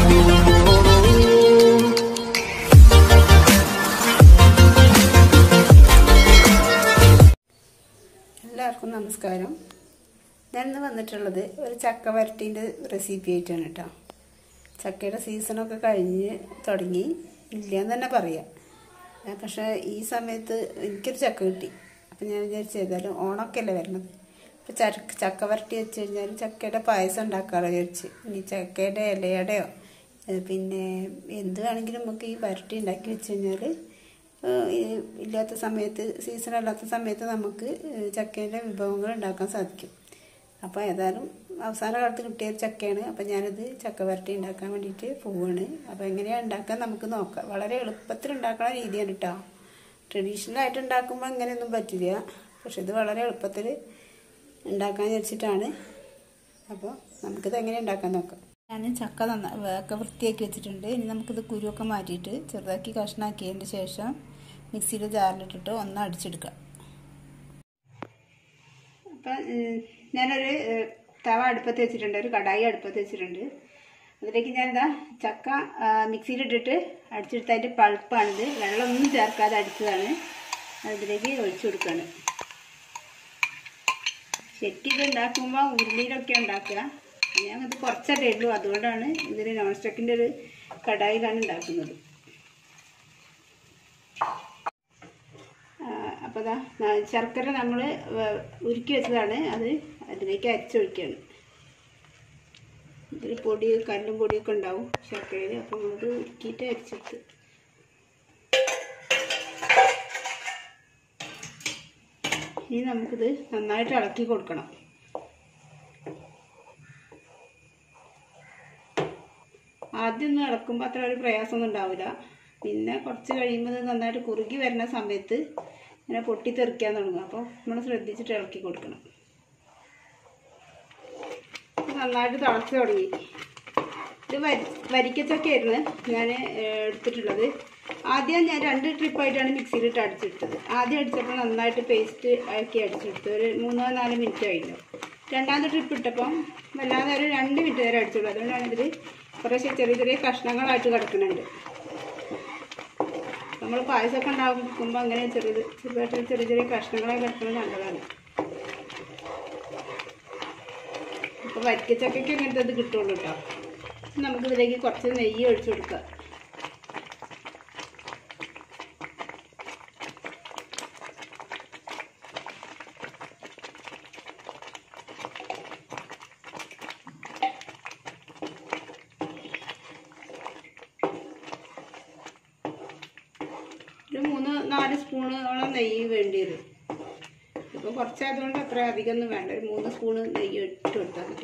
എല്ലാവർക്കും നമസ്കാരം ഞാൻ ഇന്ന് വന്നിട്ടുള്ളത് ഒരു ചക്ക വരട്ടീൻ്റെ റെസിപ്പി ആയിട്ടാണ് കേട്ടോ ചക്കയുടെ സീസണൊക്കെ കഴിഞ്ഞ് തുടങ്ങി ഇല്ലയെന്ന് തന്നെ പറയാം ഞാൻ പക്ഷേ ഈ സമയത്ത് എനിക്കൊരു ചക്ക കിട്ടി അപ്പം ഞാൻ വിചാരിച്ചു ഏതായാലും ഓണമൊക്കെ അല്ലേ വരണത് അപ്പോൾ ചക്ക ചക്ക വരട്ടി വെച്ച് കഴിഞ്ഞാൽ ചക്കയുടെ പായസം ഉണ്ടാക്കാമല്ലോ വിചാരിച്ച് ഇനി ചക്കയുടെ ഇലയുടെയോ ഏഹ് പിന്നെ എന്ത് വേണമെങ്കിലും നമുക്ക് ഈ വരട്ടി ഉണ്ടാക്കി വെച്ച് കഴിഞ്ഞാൽ ഏഹ് ഈ ഇല്ലാത്ത സമയത്ത് സീസൺ അല്ലാത്ത സമയത്ത് നമുക്ക് ഏഹ് ചക്കേൻ്റെ വിഭവങ്ങൾ ഉണ്ടാക്കാൻ സാധിക്കും അപ്പോൾ ഏതായാലും അവസാന കാലത്ത് കിട്ടിയ ഒരു ചക്കയാണ് അപ്പോൾ ഞാനിത് ചക്ക വരട്ടി ഉണ്ടാക്കാൻ വേണ്ടിയിട്ട് പോവുകയാണ് അപ്പോൾ എങ്ങനെയാണ് ഉണ്ടാക്കാൻ നമുക്ക് നോക്കാം വളരെ എളുപ്പത്തിൽ ഉണ്ടാക്കുന്ന രീതിയാണ് കേട്ടോ ട്രഡീഷണൽ ആയിട്ട് ഉണ്ടാക്കുമ്പോൾ ഇങ്ങനെയൊന്നും പറ്റില്ല പക്ഷെ ഇത് വളരെ എളുപ്പത്തിൽ ഉണ്ടാക്കാൻ വെച്ചിട്ടാണ് അപ്പോൾ നമുക്കിത് എങ്ങനെ ഉണ്ടാക്കാൻ നോക്കാം ഞാൻ ചക്ക നന്ന ഒക്കെ വൃത്തിയാക്കി വെച്ചിട്ടുണ്ട് ഇനി നമുക്കിത് കുരുവൊക്കെ മാറ്റിയിട്ട് ചെറുതാക്കി കഷ്ണാക്കിയതിൻ്റെ ശേഷം മിക്സിയുടെ ജാറിലിട്ടിട്ട് ഒന്ന് അടിച്ചെടുക്കാം അപ്പം ഞാനൊരു ഏഹ്, തവ അടുപ്പത്ത് വെച്ചിട്ടുണ്ട് ഒരു കടായി അടുപ്പത്ത് വെച്ചിട്ടുണ്ട് അതിലേക്ക് ഞാനിതാ ചക്ക ആ, മിക്സിയിലിട്ടിട്ട് അടിച്ചെടുത്ത അതിൻ്റെ പൾപ്പാണിത് വെള്ളമൊന്നും ചേർക്കാതെ അടിച്ചതാണ് അതിലേക്ക് ഒഴിച്ചു കൊടുക്കുകയാണ് ശരിക്കും ഇത് ഉണ്ടാക്കുമ്പോൾ ഉരുളിയിലൊക്കെ ഉണ്ടാക്കുക ഞാൻ ഇത് കുറച്ചല്ലേ ഉള്ളൂ അതുകൊണ്ടാണ് ഇതിൽ നോൺ സ്റ്റിക്കിൻ്റെ ഒരു കടായിലാണ് ഉണ്ടാക്കുന്നത് അപ്പോൾ ദാ ന- ശർക്കര നമ്മൾ ഉരുക്കി വെച്ചതാണ് അത് അതിലേക്ക് അരച്ചൊഴിക്കുകയാണ് ഇതിൽ പൊടി കല്ലും പൊടിയൊക്കെ ഉണ്ടാവും ശർക്കരയിൽ അപ്പോൾ നമ്മളത് ഉരുക്കിയിട്ട് അരച്ചെടുത്ത് ഇനി നമുക്കിത് നന്നായിട്ട് ഇളക്കി കൊടുക്കണം ആദ്യം ഒന്ന് ഇളക്കുമ്പോൾ അത്ര ഒരു പ്രയാസമൊന്നും ഉണ്ടാവില്ല പിന്നെ കുറച്ച് കഴിയുമ്പോൾ ഇത് നന്നായിട്ട് കുറുകി വരുന്ന സമയത്ത് ഇങ്ങനെ പൊട്ടിത്തെറിക്കാൻ തുടങ്ങും അപ്പോൾ നമ്മൾ ശ്രദ്ധിച്ചിട്ട് ഇളക്കി കൊടുക്കണം ഇത് നന്നായിട്ട് തിളച്ച് തുടങ്ങി ഇത് വരി വരിക്കച്ചക്കയായിരുന്നു ഞാൻ എടുത്തിട്ടുള്ളത് ആദ്യം ഞാൻ രണ്ട് ട്രിപ്പായിട്ടാണ് മിക്സിയിലിട്ട് അടിച്ചെടുത്തത് ആദ്യം അടിച്ചപ്പോൾ നന്നായിട്ട് പേസ്റ്റ് ആക്കി അടിച്ചെടുത്തു ഒരു മൂന്നോ നാല് മിനിറ്റ് ആയിരുന്നു രണ്ടാമത്തെ ട്രിപ്പ് ഇട്ടപ്പം വല്ലാതെ ഒരു രണ്ട് മിനിറ്റ് വരെ അടിച്ചുള്ളൂ അതുകൊണ്ടാണ് ഇതിൽ കുറേശ്ശെ ചെറിയ ചെറിയ കഷ്ണങ്ങളായിട്ട് കിടക്കുന്നുണ്ട് നമ്മൾ പായസമൊക്കെ ഉണ്ടാക്കുമ്പോൾ അങ്ങനെ ചെറിയ ചെറുതായിട്ട് ചെറിയ ചെറിയ കഷ്ണങ്ങളായി കിടക്കുന്നത് നല്ലതാണ് അപ്പോൾ വരിക്കച്ചക്കയ്ക്ക് ഇങ്ങനത്തെ ഇത് കിട്ടുള്ളൂ കേട്ടോ നമുക്കിതിലേക്ക് കുറച്ച് നെയ്യ് ഒഴിച്ചു കൊടുക്കാം ഒരു മൂന്ന് നാല് സ്പൂണോളം നെയ്യ് വേണ്ടി വരും ഇപ്പോൾ കുറച്ചായതുകൊണ്ട് അത്ര അധികം ഒന്നും വേണ്ട ഒരു മൂന്ന് സ്പൂണ് നെയ്യ് ഇട്ട് കൊടുത്താൽ മതി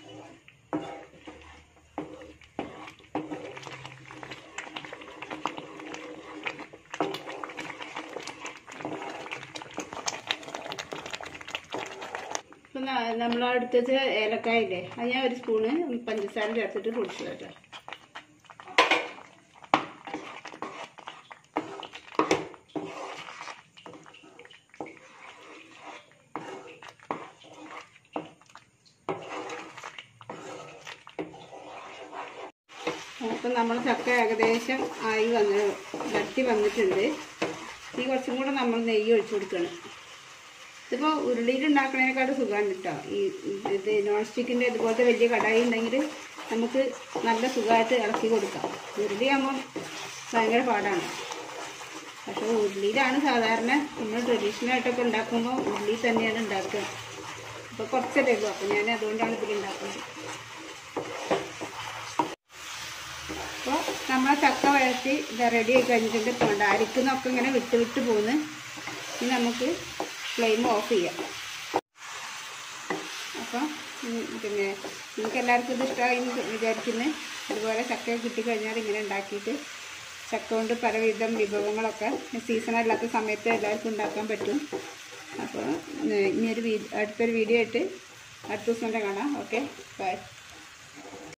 ഇപ്പം നമ്മൾ അടുത്ത ഏലക്കായില്ലേ അത് ഞാൻ ഒരു സ്പൂണ് പഞ്ചസാര ചേർത്തിട്ട് പൊടിച്ചു കേട്ടോ അപ്പം നമ്മൾ ചക്ക ഏകദേശം ആയി വന്ന് വറ്റി വന്നിട്ടുണ്ട് ഈ കുറച്ചും കൂടെ നമ്മൾ നെയ്യ് ഒഴിച്ചു കൊടുക്കണം ഇതിപ്പോൾ ഉരുളിയിൽ ഉണ്ടാക്കുന്നതിനേക്കാളും സുഖമാണ് കേട്ടോ ഈ ഇത് നോൺ സ്റ്റിക്കിൻ്റെ ഇതുപോലത്തെ വലിയ കടായി ഉണ്ടെങ്കിൽ നമുക്ക് നല്ല സുഖമായിട്ട് ഇളക്കി കൊടുക്കാം ഉരുളിയാകുമ്പം ഭയങ്കര പാടാണ് പക്ഷേ ഉരുളിയിലാണ് സാധാരണ നമ്മൾ ട്രഡീഷണൽ ആയിട്ടൊക്കെ ഉണ്ടാക്കുമ്പോൾ ഉരുളി തന്നെയാണ് ഉണ്ടാക്കുക അപ്പോൾ കുറച്ചല്ലേ ഉള്ളൂ അപ്പോൾ ഞാൻ അതുകൊണ്ടാണ് ഇതിൽ ഉണ്ടാക്കുന്നത് അപ്പോൾ നമ്മളെ ചക്ക വഴറ്റി ഇത് റെഡി ആയി കഴിഞ്ഞിട്ടുണ്ട് പോണ്ട അരിക്കുന്നൊക്കെ ഇങ്ങനെ വിട്ട് വിട്ട് പോകുന്നു ഇനി നമുക്ക് ഫ്ലെയിം ഓഫ് ചെയ്യാം അപ്പം ഉം, പിന്നെ നിങ്ങൾക്ക് എല്ലാവർക്കും ഇത് ഇഷ്ടമായി എന്ന് വിചാരിക്കുന്നു അതുപോലെ ചക്ക കിട്ടിക്കഴിഞ്ഞാൽ ഇങ്ങനെ ഉണ്ടാക്കിയിട്ട് ചക്ക കൊണ്ട് പലവിധം വിഭവങ്ങളൊക്കെ സീസൺ അല്ലാത്ത സമയത്ത് എല്ലാവർക്കും ഉണ്ടാക്കാൻ പറ്റും അപ്പോൾ ഇനിയൊരു വീ അടുത്തൊരു വീഡിയോ ആയിട്ട് അടുത്ത ദിവസം തന്നെ കാണാം ഓക്കെ ബൈ